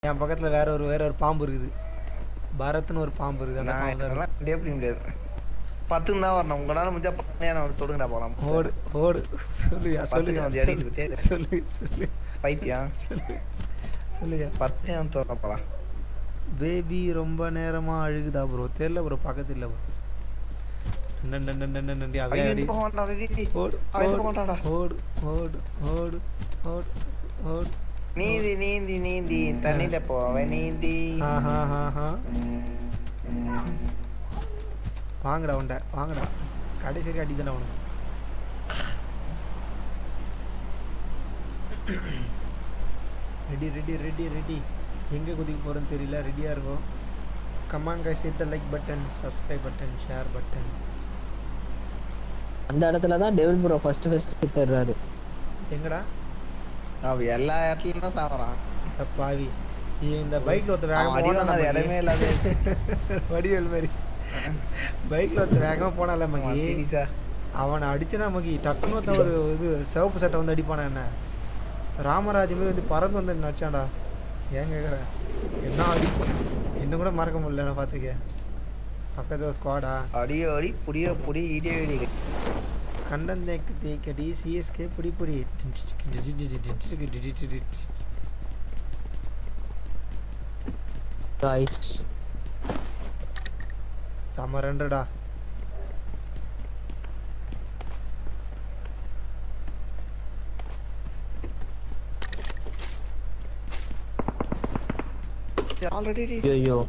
என் பக்கத்துல வேற ஒரு வேற ஒரு பாம்பு இருக்குது பரத்னு ஒரு பாம்பு இருக்குது அந்த நான் பாம்பு தான் இதெல்லாம் டே பண்ண முடியாது பத்துன்னு தான் வரணும் உங்களால முடிஞ்சா பத்து நான் தொடுங்கடா போலாம் ஓடு ஓடு சொல்லுயா சொல்லுயா வந்து ஏறிட்டு விட்டே சொல்லு சொல்லு பைத்தியம் சொல்லு சொல்லுயா பத்து நான் தொட போலாம் பேபி ரொம்ப நேரமா அழுகுதா ப்ரோ தெரியல ப்ரோ பக்கத்து இல்ல ப்ரோ நண்டு நண்டு நண்டு நண்டு ஐயோ, அவன் அடி இந்த பக்கம் வேண்டாம், டேய், டேய். ஓடு அவன் இந்த ஓடு பக்கம் வேண்டாம்டா. ஓடு ஓடு ஓடு ஓடு ஓடு நீந்தி நீந்தி நீந்தி தண்ணியில போவ நீந்தி ஆஹா ஆஹா வாங்கடா உண்டை வாங்கடா கடைசி அடி தானே உனக்கு ரெடி ரெடி ரெடி ரெடி எங்கே குதிக்க போகிறோன்னு தெரியல ரெடியாக இருக்கும் come on guys hit the like button subscribe button share button அந்த இடத்துல தான் டெவில் ப்ரோ ஃபர்ஸ்ட் ஃபர்ஸ்ட் தர்றாரு எங்கடா அவ எல்லா இடத்துலயும் தான் சாவறான் இந்த பாவி இந்த பைக்கில் ஒருத்த அவன் அடி வேகமாக வாங்காத இடமே இல்லாத வடிவேல் மாதிரி பைக்கில் ஒருத்த வேகமாக போனால மகி சீரியஸா அவனை அடிச்சனா மகி டக்குன்னு ஒருத்தன் ஒரு இது சிவப்பு சட்டை வந்து அடிப்பானா என்ன ராமராஜ் மாதிரி வந்து பறந்து வந்து நடிச்சான்டா ஏன் கேட்குற என்ன அடி இன்னும் கூட மறக்க முடியல நான் பார்த்துக்க பக்கத்தில் ஸ்குவாடா அடியோ அடி புடியோ புடி இடியோ இடி கண்டன் தேக்கு தேக்கடி சிஎஸ்கே புடி புடி காய்ஸ் செம்ம ரெண்டுடா ஆல்ரெடி ஐயோ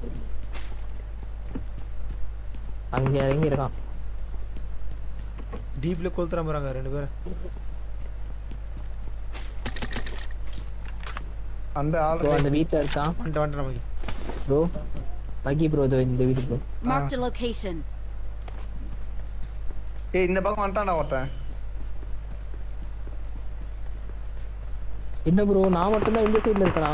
அங்க இறங்கி இருக்கான் டீப்ல கொளுத்துற போறாங்க ரெண்டு பேரும் அந்த ப்ரோ ஆல்ரெடி அந்த வீட்ல இருக்கான் வந்துட்டு வந்துட்டு நமக்கு ப்ரோ மகி ப்ரோ இதோ இந்த வீடு ப்ரோ Marked a location. ஏய் இந்த பக்கம் வந்துட்டான்டா ஒருத்தன் என்ன ப்ரோ நான் மட்டும் தான் இந்த சைடுல இருக்கனா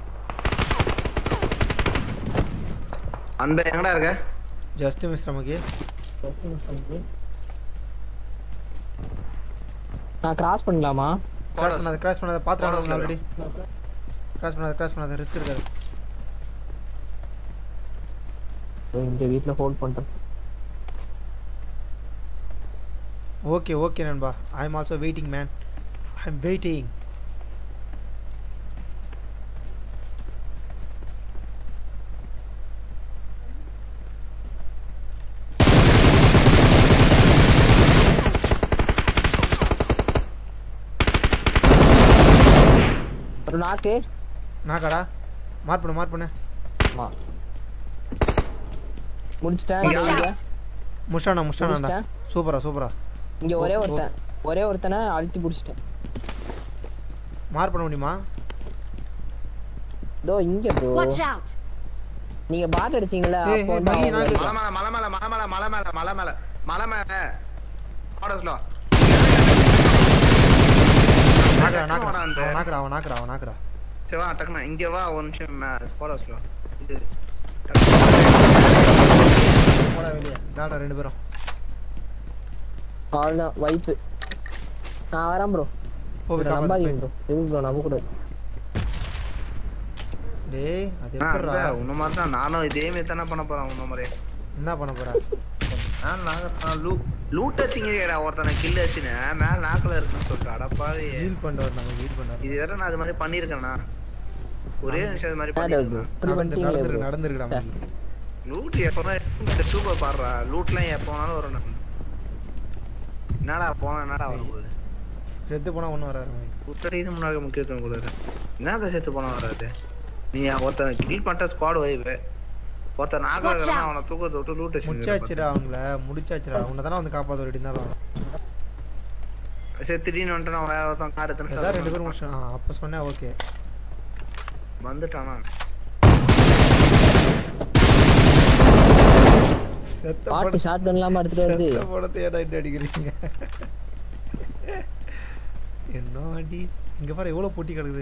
அந்த எங்கடா இருக்க ஜஸ்ட் மிஸ் நமக்கு நான் கிராஸ் பண்ணலாமா கிராஸ் பண்ணாத கிராஸ் பண்ணாத பாத்துறாங்க போடா, ஆல்ரெடி கிராஸ் பண்ணாத கிராஸ் பண்ணாத ரிஸ்க் இருக்காது ப்ரோ, இந்த வீட்ல ஹோல்ட் பண்றேன் ஓகே ஓகே நண்பா I am also waiting man I am waiting ஒரு நாக்கு நாக்காடா மார்க் பண்ணு மார்க் பண்ணு ஆமா முடிச்சிட்டேன் Watch இதோ இங்க. out! முஷ்டானா முஷ்டானாடா முடிச்சிட்டேன். சூப்பரா சூப்பரா இங்க ஒரே ஓ, ஓ. ஒருத்தன் ஒரே ஒருத்தனை அழுத்தி பிடிச்சிட்டேன் மார்க் பண்ண முடியுமா இதோ இங்க ப்ரோ Watch out! நீங்க பாட் அடிச்சீங்களா ஏய், அப்போ ஏய், வந்து மகி, அவங்க- நாக்கு. மலை மேல மலை மேல மலை மேல மலை மேல மலை மேல மலை மேல ஆடஸ்லோ நாக்கடா நாக்கடா போடா அந்த. அவன் நாக்கடா அவன் நாக்கடா அவன் நாக்கடா சரி வா டக்குனு இங்க வா ஒரு நிமிஷம் ஸ்குவாடஸ்லோ இது போடா வெளியே தாடா ரெண்டு பேரும் அவ்வளவுதான் வைப்பு நான் வரேன் ப்ரோ போய் காப்பாத்து நம்பாதீங்க ப்ரோ எதுவும் ப்ரோ நம்ப கூடாது டேய் அது ஆ, எப்படிடா இல்ல, உன்ன மாதிரி தான் நானும் இதே மாதிரி தானே பண்ண போறேன் உன்ன மாதிரி என்ன பண்ண போற நான் நாங்க லூட் அடிச்சிங்கடா ஒருத்தனை கில் அடிச்சுன்னு மேல நாக்குல இருக்குன்னு சொல்லிட்டு அடப்பாவி ஹீல் பண்ணவர் நம்ம ஹீல் பண்ணவர் இது வரை நான் அது மாதிரி பண்ணிருக்கேனா ஒரே நிமிஷம் அது மாதிரி ப்ரோ பண்ணிருக்கேன் இப்படி பண்ணிட்டீங்களே நடந்துரு ப்ரோ நடந்துருக்குடா மகி லூட் எப்பவுமே சூப்பர் பாடுறா லூட்லாம் எப்போ வேணாலும் வரும் என்னடா போனா என்னடா வரும் போகுது செத்து போனா ஒண்ணும் வராது மகி குத்தடி இது முன்னாடி முக்கியத்துவம் கொடுக்குற என்னதான் சேர்த்து போனா வராது நீ ஒருத்தன் கில் பண்ணிட்ட ஸ்குவாட் வைவு ஒருத்தன் Watch நாகராஜன் out. அவனை தூக்கத்தை விட்டு லூட் முடிச்சாச்சுடா அவங்கள முடிச்சாச்சுடா உன்னை தானே வந்து காப்பாற்ற வேண்டி இருந்தாலும் சரி திடீர்னு வந்துட்டு நான் வேற ஒருத்தன் கார் ஏதாவது ரெண்டு பேரும் எடுத்துன்னு முடிச்சோம் ஆ அப்போ சொன்னேன் ஓகே வந்துட்டானா செத்த பாட்டு படம் ஷார்ட் இல்லாம எடுத்துட்டு வருது செத்த படத்தை ஏடா இட்டு அடிக்கிறீங்க என்ன அடி இங்க பாரு எவ்வளவு பொட்டி கிடக்குது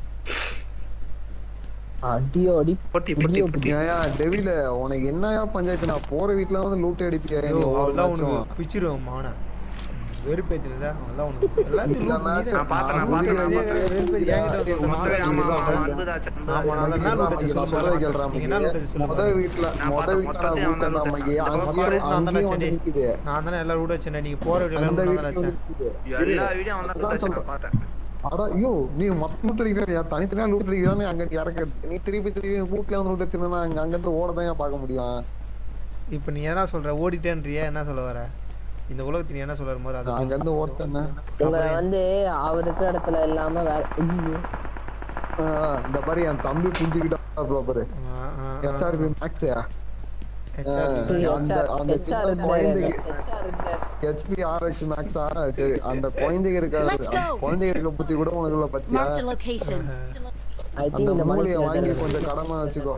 அடியோ அடி பொட்டி பொட்டி முடியோ பொட்டி ஏயா டெவில உனக்கு என்னயா பஞ்சாயத்து நான் போற வீட்ல வந்து லூட் அடிப்பியா ஐயோ நீ ஒரு அவ்வளோதான் லட்சம். உனக்கு பிச்சிருவேன் மாவனை வெறுப்பேத்துறதா அதான் ஒண்ணு எல்லாத்தையும் loot பண்ணி தான் நான் பார்த்தேன், நான் பார்த்தேன், நான் பார்த்தேன். வெறுப்பேத்தி என்கிட்ட வந்து ஒரு மொத்தமே மாதிரி ஆமா, ஆமா, ஆமா, அன்புதாச்சு, ஆமா, அன்புதாச்சு. நான் என்ன loot வச்சு நான் சொல்லுங்க. சொல்றதை கேளுடா, நீங்க என்ன loot வச்சு சொல்லுங்க. முத வீட்டுல நான் முத பார்த்தேன், வீட்டுல மொத்தத்தையும் அவன் தான் ஊத்துன loot நமக்கு வச்சான். அங்கேயே பாரு, நான் தானே அங்கேயே வந்து வச்சேன். நிக்குது. நான் தானே எல்லா loot வச்சேன் நீங்க போற வீட்டுல அந்த நான் வீட்டுல வச்சேன் வந்து நிக்குது. எல்லா வீடியோ அவன் தான் அதான் வச்சான், நான் சொல்றேன். பார்த்தேன். அட ஐயோ நீ மொத்த லூட் அடிக்கிறியா தனித்தனியா லூட் அடிக்கிறானே அங்க இறக்க நீ திருப்பி திருப்பி வீட்ல வந்து லூட் வச்சிருந்தா அங்க அங்க இருந்து ஓட தான் பார்க்க முடியும் இப்போ நீ என்ன சொல்ற ஓடிட்டேன்றியா என்ன சொல்ல வர இந்த உலகத்துல நீ என்ன சொல்ற போது அதை அங்க இருந்து ஓட்டன உங்களை வந்து அவர் இருக்கிற இடத்துல இல்லாம வேற ஐயோ. இந்த மாதிரி என் தம்பி புரிஞ்சுக்கிட்டா பாரு எஸ்ஆர்பி மேக்ஸயா சரி, அந்த HR அந்த HR சின்ன இருந்தாரு, குழந்தைக்கு HR இருந்தாரு. ஹெச்பி ஆர்எக்ஸ் மேக்ஸா சரி அந்த குழந்தைங்க இருக்காது Let's go. அந்த குழந்தைங்க இருக்க புத்தி கூட உனக்கு உள்ள பத்தியா Marked a location. I think அந்த இந்த மூலையை வாங்கி மலைக்கு கொஞ்சம் கடமை வச்சுக்கோ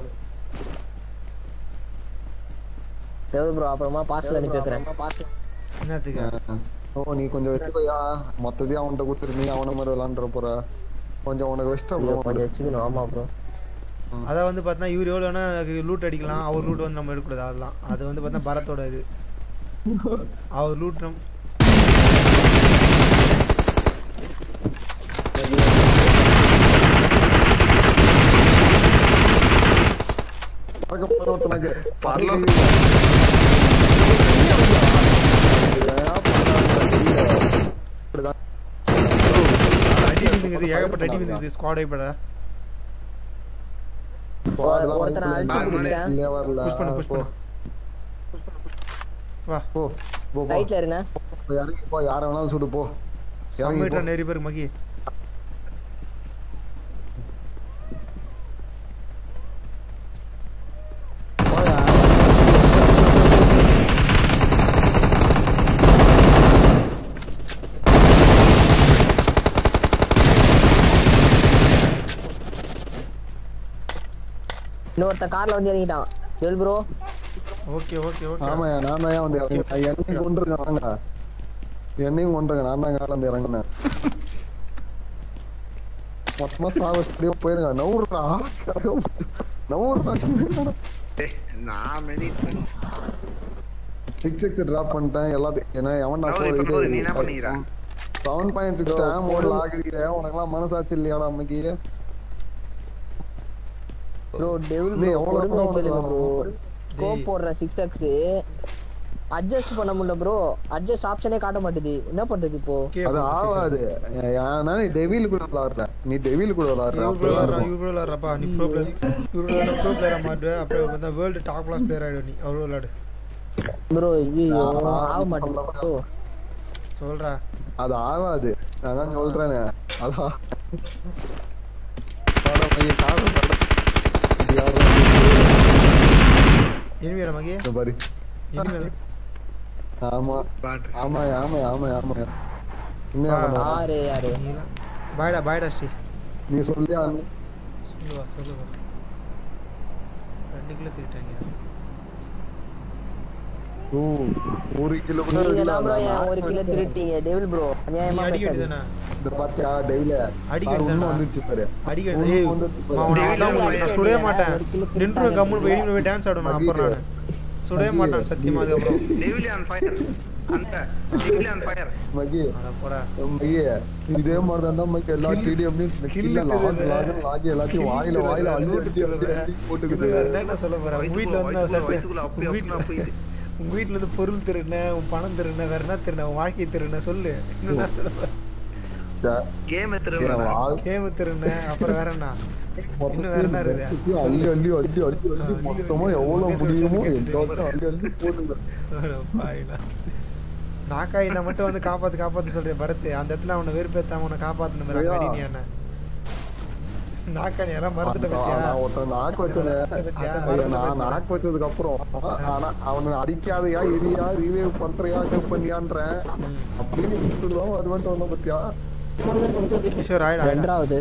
எவ்வளவு ப்ரோ அப்புறமா பார்சல் அனுப்பி வைக்கிறேன் என்னத்துக்கு ஓ நீ கொஞ்சம் வச்சுக்கோயா மொத்தத்தையும் அவன்கிட்ட கொடுத்துரு நீ அவன மாதிரி விளாண்டுற போற கொஞ்சம் உனக்கு வச்சிட்டா ஐயோ, bro. கொஞ்சம் வச்சுக்கணும் ஆமா ப்ரோ அதை வந்து பார்த்தா இவர் எவ்வளோ வேணா லூட் அடிக்கலாம் அவர் லூட் வந்து நம்ம எடுக்கக்கூடாது அதெல்லாம் அது வந்து பார்த்தா பரத்தோட இது அவர் லூட் நம் பறக்க போற ஒருத்தனுக்கு பரலோக. அடி விழுங்குது ஏகப்பட்ட அடி விழுங்குது ஸ்குவாட் ஐப்பட ஒருத்தனை அழுத்தி பிடிச்சிட்டேன். புஷ் பண்ணு புஷ் பண்ணு வா போ போ போ ரைட்ல இருங்க போ, இறங்கி போ யார வேணாலும் சுடு போ இறங்கி சம்மிட்டா போ. நிறைய பேர் மகி இன்னொருத்தன் கார்ல வந்து இறங்கிட்டான் ஜெல் ப்ரோ ஓகே ஓகே ஓகே ஆமாய்யா நான் தான் வந்து இறங்கினேன். என்னையும் கொண்டிருக்கேன் வாங்க என்னையும் கொண்டிருக்கேன் நான் தான் காலம் வந்து இறங்கினேன் மொத்தமா சாவடியே போயிருங்க நவுறா நவுறா டேய், நான் medit பண்ணி- சிக்ஸ் சிக்ஸ் டிராப் பண்ணிட்டேன் எல்லாத்தையும் ஏன்னா எவன் நவுரு, இப்ப நவுரு, நீ என்ன பண்ணிக்கிற? செவன் பாயிண்ட் சிக்ஸ் டேம் ஓடல ஆகுறீங்க உனக்கெல்லாம் மனசாட்சி இல்லையாடா அம்மைக்கு ப்ரோ டெவில் நீ ப்ரோ எவ்வளவு பொறுமையா தூரம் கேளுங்க ப்ரோ வரணும்? ஸ்கோப் போடுறேன் சிக்ஸ் எக்ஸ் அட்ஜஸ்ட் பண்ண முடியல ப்ரோ அட்ஜஸ்ட் ஆப்ஷனே காட்ட மாட்டேது என்ன பண்றது இப்போ அது ஆகாது ஏன்னா நீ டெவில் கூட விளாடுற நீ டெவில் கூட விளாடுற இவர் ப்ரோ அப்படிதான் விளாட்றா இருக்கும். இவர் ப்ரோ விளாட்றப்பா நீ ப்ரோ பிளேயர் இவர் ப்ரோ ப்ரோ பிளேயராக மாட்டுவேன் அப்புறம் வந்து வேர்ல்டு டாப் கிளாஸ் பிளேயர் ஆகிடும் நீ அவர் விளாடு ப்ரோ ஐயோ ஆ, ஆக நீ மாட்டேங்குது சொல்ற ப்ரோ சொல்றா அது ஆகாது நான் தான் சொல்றேனே அதான் வாடா பையன், காரை தர. இது யாரோ எனிமையோட மகி இந்த பாரு எனிமே ஆமா பாட்டு. ஆமா ஆமா ஆமா ஆமா இன்னும் ஆ. அவன- யாரு யாரு பாய்டா பாய்டா ஸ்ரீ நீ சொல்லி அனு- சொல்லுவா சொல்லுவா ரெண்டு கிலோ திட்டாங்க ஓ, ஒரு கிலோ கூட நீங்க இல்ல, தான் ப்ரோ நான் ஒரு கிலோ திருட்டீங்க டெவில் ப்ரோ நீ அநியாயமா அடிக்க பேசாது வேண்டியதானே இந்த பாத்தியா டெய்ல அடிக்க ஒண்ணு வேண்டியதானே? வந்துச்சு பாரு அடிக்க ஒண்ணு ஏய் வந்துச்சு மா, பாரு. உன்னை டேய், அதான் டேய், உங்களுக்கு நான் டேய், சுடவே டேய், மாட்டேன் ஒரு கிலோ நின்று திட்டாங்க கம்முன்னு போய் இனிமே போய் டான்ஸ் ஆடணும் அப்புறம் நான் சுடவே மாட்டேன் சத்தியமா அதுக்கப்புறம் Devil on fire. அந்த Devil on fire. மகி அட போடா மகி இதே மாதிரி தான் தான் மகி எல்லா டிடிஎம்லையும் கில்லு லாக் தெரியுது. லாக் லாக் எல்லாத்தையும் வாயில வாயில அள்ளி அள்ளி அள்ளி அள்ளி போட்டுக்கிட்டு வேற என்ன சொல்ல போறேன் உங்க வீட்ல வந்து நான் வயித்துக்குள்ள- சட்டை வயித்துக்குள்ள அப்படி உங்க அப்படி வீட்ல அப்படி இது. உங்க வீட்ல இருந்து பொருள் திருடின உன் பணம் திருடின வேற என்ன திருடின உன் வாழ்க்கை திருடின சொல்லு இன்னும் என்ன சொல்ல போற? Game என் திருடுறா. வாழ்- கேம திருடின அப்புறம் வேற என்ன இன்னும் வேற என்ன இருக்குது மொத்தத்தையும் அள்ளி அள்ளி அள்ளி அள்ளி அள்ளி மொத்தமா எவ்வளவு முடியுமோ எல்லாத்தையும் அள்ளி அள்ளி போட்டுங்க பாயிலா நாக்காய் நான் மட்டும் வந்து காப்பாத்து காப்பாத்து சொல்றேன் பரத் அந்த இடத்துல அவனை வெறுப்பேத்தாம அவனை காப்பாத்தணும் ஐயா. அடி நீ என்ன நாக்காய் யாரா மறந்துட்ட பத்தியா நான் ஒருத்தன் நாக்கு வச்சது பத்தியா? நான் நாக்கு வச்சதுக்கு அப்புறம் ஆனா அவனை அடிக்காதையா எரியா ரீவேவ் பண்றியா சேவ் பண்ணியான்றேன் ம். அப்படின்னு விட்டுடுவான் அது மட்டும் வந்தா பத்தியா கிஷோர் ஆயிடா ஆயிடா. ரெண்டாவது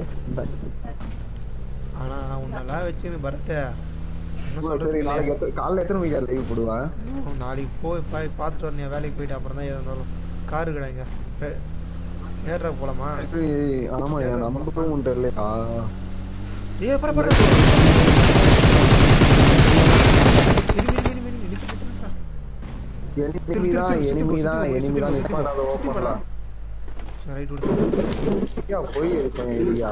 ஆனா உன்னெல்லாம் வச்சுன்னு பரத்த என்ன சரி சொல்றது நாளைக்கு எத்தனை- காலைல எத்தனை மணிக்கு லைவ் போடுவேன் நாளைக்கு போய் போய் பார்த்துட்டு வரணும் வேலைக்கு போயிட்டு அப்புறம் தான் இருந்தாலும் காரு கடைங்க ஏற போலாமா சரி, ஆமா என் நம்பரும் உண்டு இல்லையா ஏ பர பர enemy தான் enemy தான் enemy தான் நிப்பாட்டாத ஓப்பன்ல ரைட் விட்டு ஐயா போய் இருக்கேன் ஐயா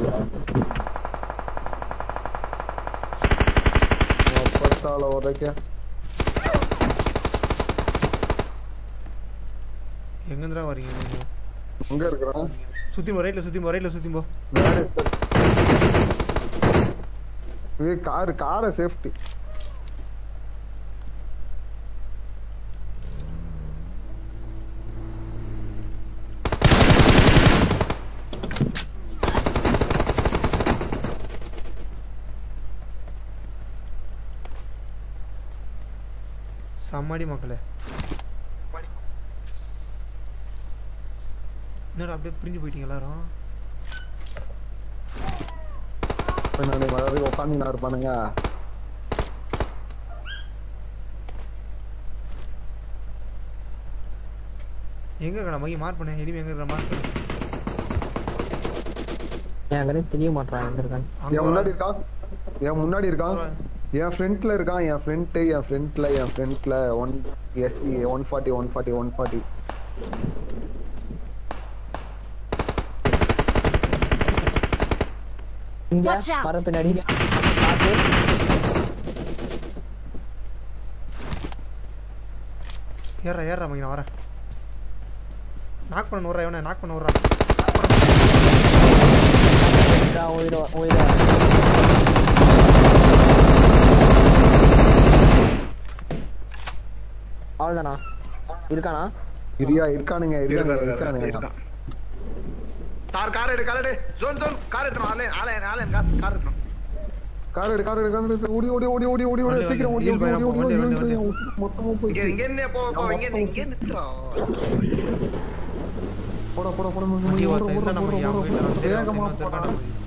அப்பத்தால உதைக்க எங்கேருந்துடா வரீங்க நீங்க எங்க இருக்கிறான் சுற்றி போ ரைட்டில் சுற்றி போ ரைட்டில் சுற்றி போ வேற இது கார் காரை சேஃப்டி செம்மடி மக்களே என்னடா அப்படியே பிரிஞ்சு போயிட்டீங்க எல்லாரும் நான் மறுபடியும் உட்காந்து நான் இருப்பானுங்க எங்க இருக்கடா மகி மார்க் பண்ண எனிமே எங்க இருக்கா மார்க் பண்ணு என் கணக்கு தெரிய மாட்டான் எங்க இருக்கான்னு அங்க என் ஒரு முன்னாடி இருக்கான் என் முன்னாடி இருக்கான் என் ஃப்ரண்ட்ல இருக்கான் என் ஃப்ரண்ட் என் ஃப்ரண்ட்ல என் ஃப்ரண்ட்ல one S E one forty one forty one forty இங்க Watch out. மரம் பின்னாடி பாத்து ஏறா ஏறா மகி நான் வரேன் நாக் பண்ண விட்றா இவனை நாக் பண்ண விட்றா உயிரும் உயிரும் அவ்வளவுதானா இருக்கானா இரியா இருக்கானுங்க இருக்கானுங்க இருக்கானுங்க இருக்கான் கார் கார் எடு கார் எடு ஜோன் ஜோன் கார் எடுக்கணும் ஆன்லைன் ஆன்லைன் ஆன்லைன் காசு கார் எடுக்கணும் கார் எடு கார் எடு கார் எடு ஓடி ஓடி ஓடி ஓடி ஓடி ஓடி வண்டி, சீக்கிரம் ஓடி வண்டி, ஓடி ஓடி ஓடி வண்டி, ஓடி வண்டி, ஓடி மொத்தமா போய் இங்க இங்க என்ன போ போ இங்க இருந்து இங்க நிறுத்துறோம் போடா போடா போடா மகி போடா ஒருத்தன் இருந்தா நம்ம அவங்க வீட்டில் வந்து வேகமா போடா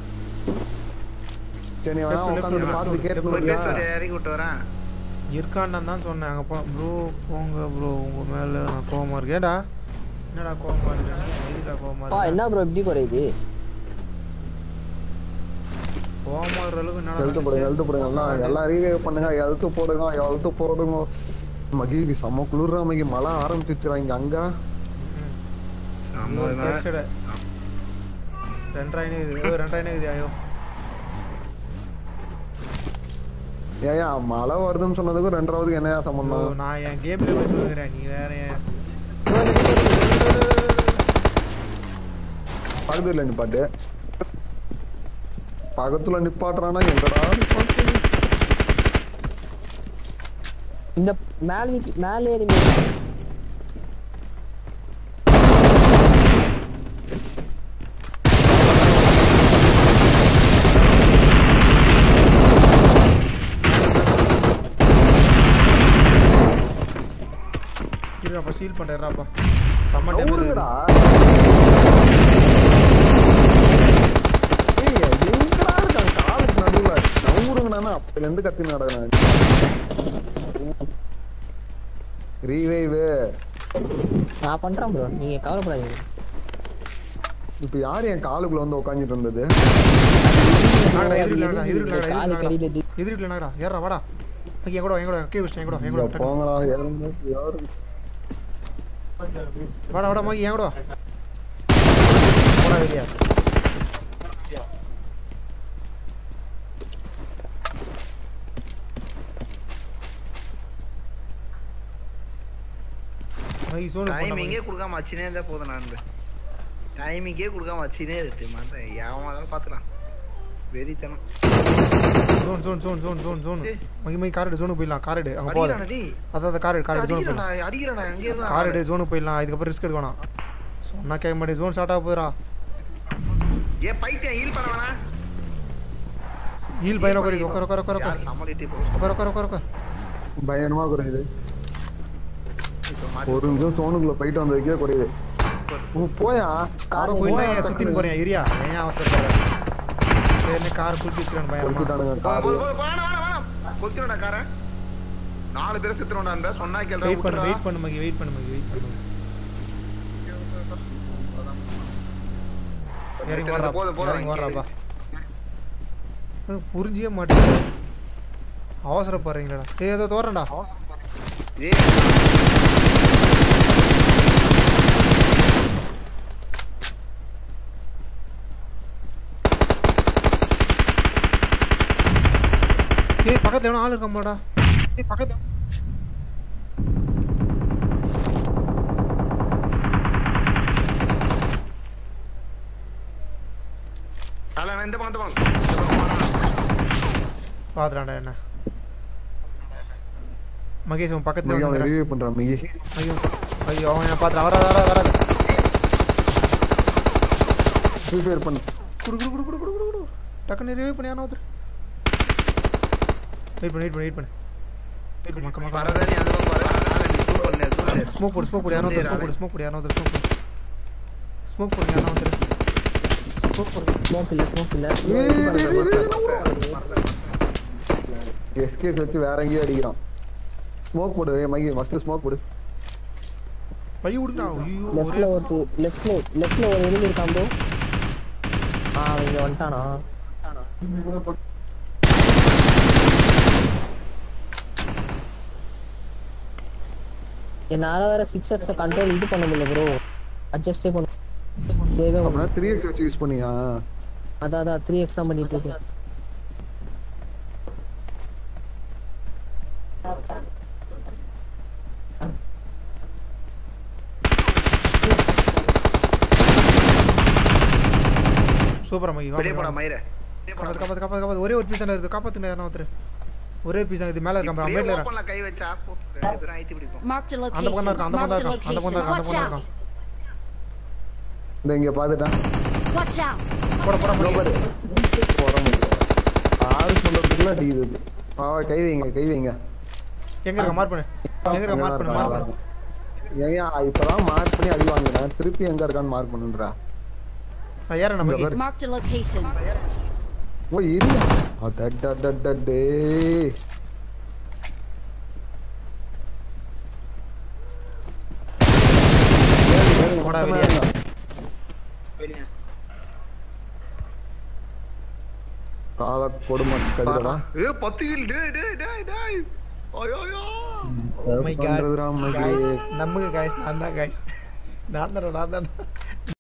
சரி நீ வேணா உட்காந்து பார்த்து கேட்டு போய் முடியா பேஸ்ட் இறக்கி விட்டு வரேன் இருக்கான்னு தான் சொன்னேன் அங்கே போ ப்ரோ போங்க ப்ரோ உங்கள் மேலே நான் கோவமா இருக்கேன் ஏடா என்னடா கோவமா இருக்கு எதுடா கோவமா பா இருக்கு என்ன ப்ரோ இப்படி குறையுது கோவமா இருக்கிற அளவுக்கு எழுத்து போடுங்க என்னடா எழுத்து போடுங்க எல்லாம் எல்லாம் ரீவே பண்ணுங்க எழுத்து போடுங்க எழுத்து போடுங்க மகி இது செம்ம குளிர்றா மகி மழை ஆரம்பிச்சிச்சுரா இங்க அங்க ரெண்டாயிரம் இது ரெண்டாயிரம் இது ஐயோ ஏயா மழை வருதுன்னு சொன்னதுக்கும் ரெண்டாவதுக்கு என்னையா ஓ, சம்பந்தம் நான் என் கேம்ல போய் சொல்லுகிறேன் நீ வேற ஏன் பக்கத்துல நிப்பாட்டு பக்கத்துல நிப்பாட்டுறானா எங்கடா நிப்பாட்டு இந்த மேல நிக்க- மேல ஏறி நிக்க. இருப்பா ஸ்டீல் பண்ணுறேன்ப்பா செம்ம டேமேஜ் நவுருங்கடா ஏய், எங்கடா இருக்காங்க காலுக்கு நடுவுல நவுருங்கடான்னா அப்பல இருந்து கத்தி நடக்கிறேன் ரீவைவு நான் பண்றேன் ப்ரோ நீங்க கவலைப்படாதீங்க இப்ப யாரு என் காலுக்குள்ள வந்து உட்காந்துட்டு இருந்தது நாங்கடா எதிரிலடா எதிரிலடா காலு கடியில எதிரிலடா எதிரிலடா ஏறா வாடா ஓகே என் கூட வா, என் கூட கே விஷயம் என் கூட வா, என் கூட இங்க வா, டக்கு. போங்கடா யாருங்க யாரு வாடா வாடா மகி என் கூட வா. போடா வெளியா மகி சோனு டைமிங்கே கொடுக்காம வச்சுனே இருந்தா போதும் நான் டைமிங்கே கொடுக்காம வச்சுனே இருக்கு மத்த யாவன் பார்த்துக்கலாம் வெறித்தனம் zone zone zone zone zone zone ஏய். மகி மகி கார் எடு ஜோனுக்கு போயிடலாம் கார் எடு அங்கே போகாத அடிக்கிறானடி அதான் அந்த கார் எடு கார் எடு ஜோனுக்கு அடிக்கிறானா போயிடலாம் அடிக்கிறானா எங்க இருந்தா கார் எடு ஜோனுக்கு போயிடலாம் இதுக்கப்புறம் ரிஸ்க் எடுக்க வேணாம் சொன்னா கேட்க மாட்டேன் ஜோன் ஸ்டார்ட் ஆக போதுடா ஏ பைத்தியம் ஹீல் பண்ண வேணா ஹீல் பையன் உட்காரு உட்கார உட்கார உட்கார யார் சமாளிட்டு போ உட்கார உட்கார உட்கார உட்கார பயங்கரமா குறையுது இப்ப மாட்டி ஒரு நிமிஷம் சோனுக்குள்ள போயிட்டு வந்ததுக்கே குறையுது ஓ, போயா கார் போயிட்டு போயா, ஏன் சுத்தின்னு போறேன் ஏரியா ஏன் அவசரப்படுற சரி கார் குளிச்சு வச்சுக்கான பயமா கொடுத்துட்டானுங்க போ, காரு போ, போ, வேணாம், வேணாம், வேணாம். கொத்திரடா காரன். நாலு பேரை செத்துறோம்டா சொன்னா கேள்றா வெயிட் பண்ணு விட்டுறா. வெயிட் பண்ணு மகி வெயிட் பண்ணு மகி வெயிட் பண்ணு இறங்கி வாடா போதும், போதும், இறங்கி இங்கே வாடாப்பா புரிஞ்சியே மாட்டேங்குது அவசரப்படுறீங்களா ஏய் ஏதோ தோறேன்டா ஏய் ஏய் பக்கத்துல எவனோ ஆள் இருக்காமாடா ஏய் பக்கத்துல அல்ல நான் இந்த பக்கம் இந்த பக்கம் இந்த பக்கம் வாடா. பாத்துறான்டா என்ன மகேஷ் உன் பக்கத்துல மிகி அவனை வந்து ரிவ்யூ பண்றான் மிகி ஐயோ ஐயோ அவன் என்ன பாத்துறான் வராது வராது வராது ஃப்ரீ ஃபயர் பண்ணு குடு குடு குடு குடு குடு குடு குடு டக்குன்னு ரிவ்யூ பண்ணி யாரோ ஒருத்தர் வெயிட் பண்ணு வெயிட் பண்ணு வெயிட் பண்ணு வெயிட் பண்ணு கம்மா கம்மா வரதா நீ அந்த பக்கம் வர நான் நீ சூட் பண்ணு சூட் பண்ணு ஸ்மோக் போடு ஸ்மோக் போடு யாரோ ஒருத்தர் ஸ்மோக் போடு ஸ்மோக் போடு யாரோ ஒருத்தர் ஸ்மோக் போடு ஸ்மோக் போடு யாரோ ஒருத்தர் ஸ்மோக் போடு ஸ்மோக் இல்ல ஸ்மோக் இல்ல எஸ்கேஸ் வச்சு வேற எங்கேயும் அடிக்கிறான் ஸ்மோக் போடு ஏய் மகி ஃபர்ஸ்ட் ஸ்மோக் போடு வழி விடுடா ஐயோ லெஃப்ட்ல ஒரு லெஃப்ட்ல லெஃப்ட்ல ஒரு எனிமி இருக்கான் ப்ரோ ஆ அவன் இங்க வந்துட்டானா என்னால வேற சிக்ஸ் எக்ஸ் கண்ட்ரோல் இது பண்ண முடியல ப்ரோ அட்ஜஸ்டே பண்ண முடியவே முடியல. அப்படின்னா த்ரீ எக்ஸ் வச்சு யூஸ் பண்ணியா அதான் அதான் த்ரீ எக்ஸ் தான் பண்ணிட்டு இருக்கேன் சூப்பரா மகி வெளியே போடா மயிரை வெளியே போடா காப்பாத்து காப்பாத்து காப்பாத்து காப்பாத்து ஒரே ஒரு பீஸ் தான் இருக்கு காப்பாத்துங்க யாரோ ஒருத்தர் ஒரே பீஸ் தான் இது மேல இருக்கான் பாரு, இப்படியே மேல இருக்கான் openல கை வச்சா போ. ரெண்டு பேரும் ஐத்தி பிடிப்போம் Marked a அந்த பக்கம் தான் location. இருக்கான் அந்த பக்கம் Marked தான் a இருக்கான் அந்த பக்கம் தான் location. இருக்கான் அந்த Watch பக்கம் தான் out. இருக்கான் இந்த இங்க பாத்துட்டான் Watch out. போட போட இதோ மகி பாரு போட முடியல ஆள் சொல்றதுக்குள்ள அடி இது ஆ கை வைங்க கை வைங்க எங்க இருக்க மார்க் பண்ணு எங்க இருக்க மார்க் பண்ணு மார்க் பண்ணு ஏன் இப்பதான் மார்க் பண்ணி அடி வாங்கினேன் திருப்பி எங்க இருக்கான்னு மார்க் பண்ணுன்றா நான் ஏறேன் இங்க நமக்கு பாரு. Marked a location. ஓ இரு அடடடடடே போடா வெளியே. கால கொடுமை கடிதடா ஏ பத்து கில் டேய் டேய் டேய் டேய் ஐயோ ஐயோ Oh my God. பண்றதுடா Mahi Guys, நம்புங்க guys நான் தான் guys நான் தானே நான் தானே